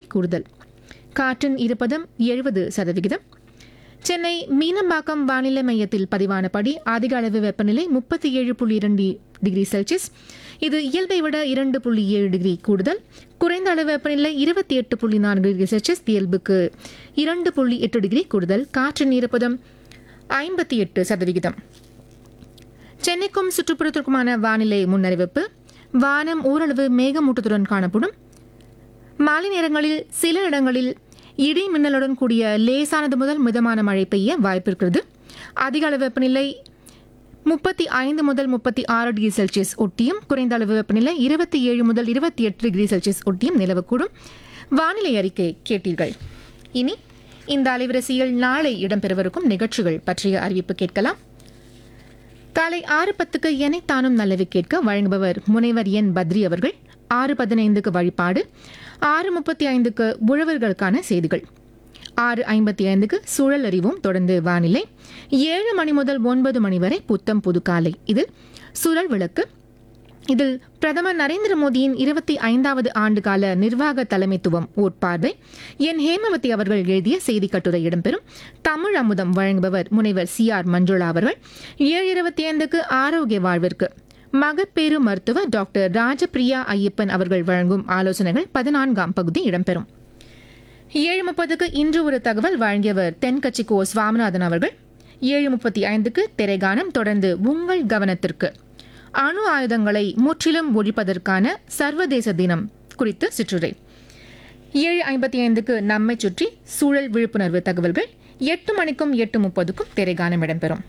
கூடுதல் காற்றின் இருப்பதம் எழுபது சதவிகிதம் சென்னை மீனம்பாக்கம் வானிலை மையத்தில் பதிவானபடி அதிக அளவு வெப்பநிலை முப்பத்தி ஏழு புள்ளி இரண்டு டிகிரி செல்சியஸ் இது இயல்பை விட இரண்டு புள்ளி ஏழு டிகிரி கூடுதல் குறைந்த அளவு வெப்பநிலை இருபத்தி எட்டு புள்ளி நான்கு டிகிரி செல்சியஸ் இயல்புக்கு இரண்டு புள்ளி எட்டு டிகிரி கூடுதல் காற்றின் ஈரப்பதம் ஐம்பத்தி எட்டு சதவிகிதம் சென்னைக்கும் சுற்றுப்புறத்திற்குமான வானிலை முன்னறிவிப்பு வானம் ஓரளவு மேகமூட்டத்துடன் காணப்படும் மாலை நேரங்களில் சில இடங்களில் இடி மின்னலுடன் கூடிய லேசானது முதல் மிதமான மழை பெய்ய வாய்ப்பிருக்கிறது அதிக அளவு வெப்பநிலை முப்பத்தி ஐந்து முதல் முப்பத்தி ஆறு டிகிரி செல்சியஸ் ஒட்டியும் குறைந்த அளவு வெப்பநிலை இருபத்தி ஏழு முதல் இருபத்தி எட்டு டிகிரி செல்சியஸ் ஒட்டியும் நிலவக்கூடும் வானிலை அறிக்கை கேட்டீர்கள் இனி இந்த அலைவரிசையில் நாளை இடம்பெறவிருக்கும் நிகழ்ச்சிகள் பற்றிய அறிவிப்பு கேட்கலாம் காலை ஆறு பத்துக்கு எனைத்தானும் நல்லவை கேட்க வழங்குபவர் முனைவர் என் பத்ரி அவர்கள் ஆறு பதினைந்துக்கு வழிபாடு ஆறு முப்பத்தி ஐந்துக்கு உழவர்களுக்கான செய்திகள் ஆறு ஐம்பத்தி ஐந்துக்கு சூழல் அறிவும் தொடர்ந்து வானிலை ஏழு மணி முதல் ஒன்பது மணி வரை புத்தம் புது காலை இதில் சுழல் விளக்கு இதில் பிரதமர் நரேந்திர மோடியின் இருபத்தி ஐந்தாவது ஆண்டு கால நிர்வாக தலைமைத்துவம் ஓர் பார்வை என் ஹேமவதி அவர்கள் எழுதிய செய்தி கட்டுரை இடம்பெறும் தமிழ் அமுதம் வழங்குபவர் முனைவர் சி ஆர் மஞ்சுளா அவர்கள் ஏழு இருபத்தி ஐந்துக்கு ஆரோக்கிய வாழ்விற்கு மகப்பேறு மருத்துவர் டாக்டர் ராஜபிரியா ஐயப்பன் அவர்கள் வழங்கும் ஆலோசனைகள் பதினான்காம் பகுதி இடம்பெறும் ஏழு முப்பதுக்கு இன்று ஒரு தகவல் வழங்கியவர் தென்கட்சி கோ சுவாமிநாதன் அவர்கள் ஏழு முப்பத்தி ஐந்துக்கு திரைகானம் தொடர்ந்து உங்கள் கவனத்திற்கு அணு ஆயுதங்களை முற்றிலும் ஒழிப்பதற்கான சர்வதேச தினம் குறித்து சிற்றுரை ஏழு ஐம்பத்தி ஐந்துக்கு நம்மை சுற்றி சூழல் விழிப்புணர்வு தகவல்கள் எட்டு மணிக்கும் எட்டு முப்பதுக்கும் திரைகானம் இடம்பெறும்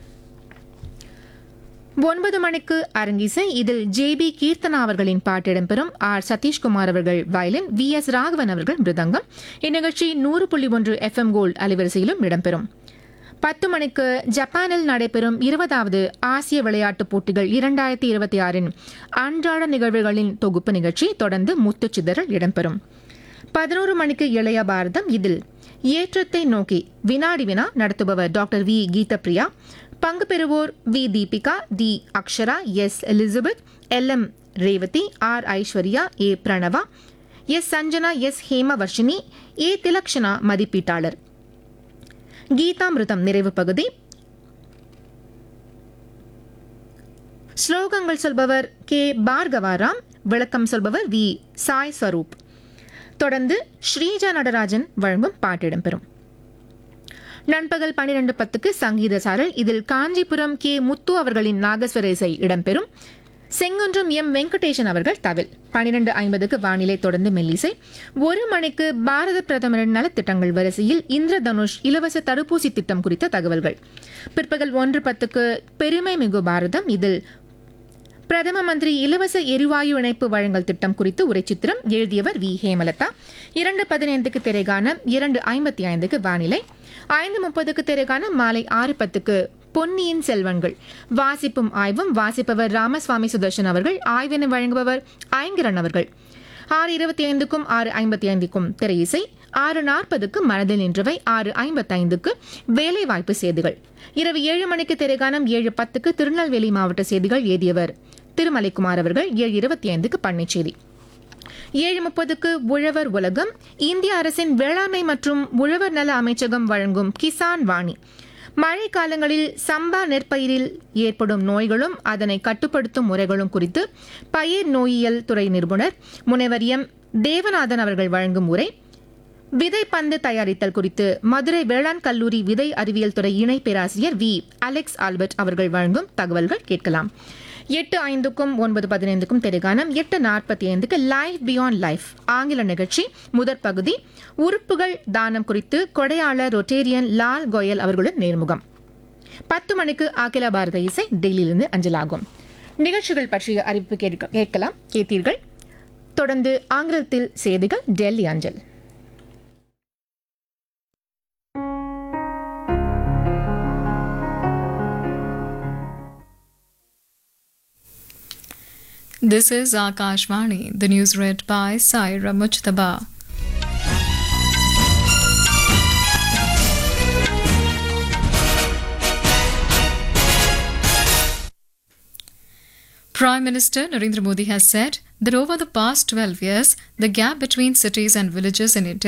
ஒன்பது மணிக்கு அரங்கிசை இதில் ஜே பி கீர்த்தனா அவர்களின் பாட்டு இடம்பெறும் ஆர் சதீஷ்குமார் அவர்கள் வயலின் வி எஸ் ராகவன் அவர்கள் மிருதங்கம் இந்நிகழ்ச்சி நூறு புள்ளி ஒன்று எஃப்எம் கோல்ட் அலைவரிசையிலும் இடம்பெறும் பத்து மணிக்கு ஜப்பானில் நடைபெறும் இருபதாவது ஆசிய விளையாட்டுப் போட்டிகள் இரண்டாயிரத்தி இருபத்தி ஆறின் அன்றாட நிகழ்வுகளின் தொகுப்பு நிகழ்ச்சி தொடர்ந்து முத்துச்சிதறல் இடம்பெறும் பதினோரு மணிக்கு இளைய பாரதம் இதில் ஏற்றத்தை நோக்கி வினாடி வினா நடத்துபவர் டாக்டர் வி கீதப்பிரியா பங்கு பெறுவோர் V Deepika D Akshara S Elizabeth L M Revathi R Aishwarya A Pranava S Sanjana S Hemavarshini A Thilakshana மதிப்பீட்டாளர் கீதாமிருதம் நிறைவு பகுதி ஸ்லோகங்கள் சொல்பவர் கே பார்கவாராம் விளக்கம் சொல்பவர் வி சாய் ஸ்வரூப் தொடர்ந்து ஸ்ரீஜா நடராஜன் வழங்கும் பாட்டு இடம்பெறும் நண்பகல் பன்னிரண்டு பத்துக்கு சங்கீத சாரல் இதில் காஞ்சிபுரம் கே முத்து அவர்களின் நாகஸ்வர இசை இடம்பெறும் செங்குன்றம் எம் வெங்கடேசன் அவர்கள் தவில் பன்னிரண்டு ஐம்பதுக்கு வானிலை தொடர்ந்து மெல்லிசை ஒரு மணிக்கு பாரத பிரதமரின் நலத்திட்டங்கள் வரிசையில் இந்திரதனுஷ் இலவச தடுப்பூசி திட்டம் குறித்த தகவல்கள் பிற்பகல் ஒன்று பத்துக்கு பெருமை மிகு பாரதம் இதில் பிரதம மந்திரி இலவச எரிவாயு இணைப்பு வழங்கல் திட்டம் குறித்து உரைச்சித்திரம் எழுதியவர் வி ஹேமலதா இரண்டு பதினைந்துக்கு திரைகான இரண்டு ஐம்பத்தி ஐந்துக்கு வானிலை ஐந்து முப்பதுக்கு திரைகான மாலை ஆறு பத்துக்கு பொன்னியின் செல்வன்கள் வாசிப்பும் ஆய்வும் வாசிப்பவர் ராமசுவாமி சுதர்ஷன் அவர்கள் ஆய்வினை வழங்குபவர் ஐங்கரன் அவர்கள் ஆறு இருபத்தி ஐந்துக்கும் ஆறு ஐம்பத்தி ஐந்துக்கும் திரையிசை ஆறு நாற்பதுக்கு மனதில் நின்றவை ஆறு ஐம்பத்தைந்துக்கு வேலைவாய்ப்பு செய்திகள் இரவு ஏழு மணிக்கு திரைகானம் ஏழு பத்துக்கு திருநெல்வேலி மாவட்ட செய்திகள் எழுதியவர் திருமலைக்குமார் அவர்கள் ஏழு இருபத்தி ஐந்துக்கு பண்ணைச்சேரி ஏழு முப்பதுக்கு உழவர் உலகம் இந்திய அரசின் வேளாண்மை மற்றும் உழவர் நல அமைச்சகம் வழங்கும் கிசான் வாணி மழை காலங்களில் சம்பா நெற்பயிரில் ஏற்படும் நோய்களும் அதனை கட்டுப்படுத்தும் முறைகளும் குறித்து பயிர் நோயியல் துறை நிபுணர் முனைவர் எம் தேவநாதன் அவர்கள் வழங்கும் உரை விதை பந்து தயாரித்தல் குறித்து மதுரை வேளாண் கல்லூரி விதை அறிவியல் துறை இணை பேராசிரியர் வி அலெக்ஸ் ஆல்பர்ட் அவர்கள் வழங்கும் தகவல்கள் கேட்கலாம் எட்டு ஐந்துக்கும் ஒன்பது பதினைந்துக்கும் தெருகானம் எட்டு நாற்பத்தி ஐந்துக்கு லைவ் பியாண்ட் லைஃப் ஆங்கில நிகழ்ச்சி முதற் பகுதி உறுப்புகள் தானம் குறித்து கொடையாளர் ரொட்டேரியன் லால் கோயல் அவர்களுடன் நேர்முகம் பத்து மணிக்கு அகில பாரத இசை டெல்லியிலிருந்து அஞ்சலாகும் நிகழ்ச்சிகள் பற்றிய அறிவிப்பு கேட்க- கேட்கலாம் கேட்டீர்கள் தொடர்ந்து ஆங்கிலத்தில் செய்திகள் டெல்லி அஞ்சல் This is Akashvani, the news read by Saira Mujtaba. Prime Minister Narendra Modi has said that over the past 12 years, the gap between cities and villages in India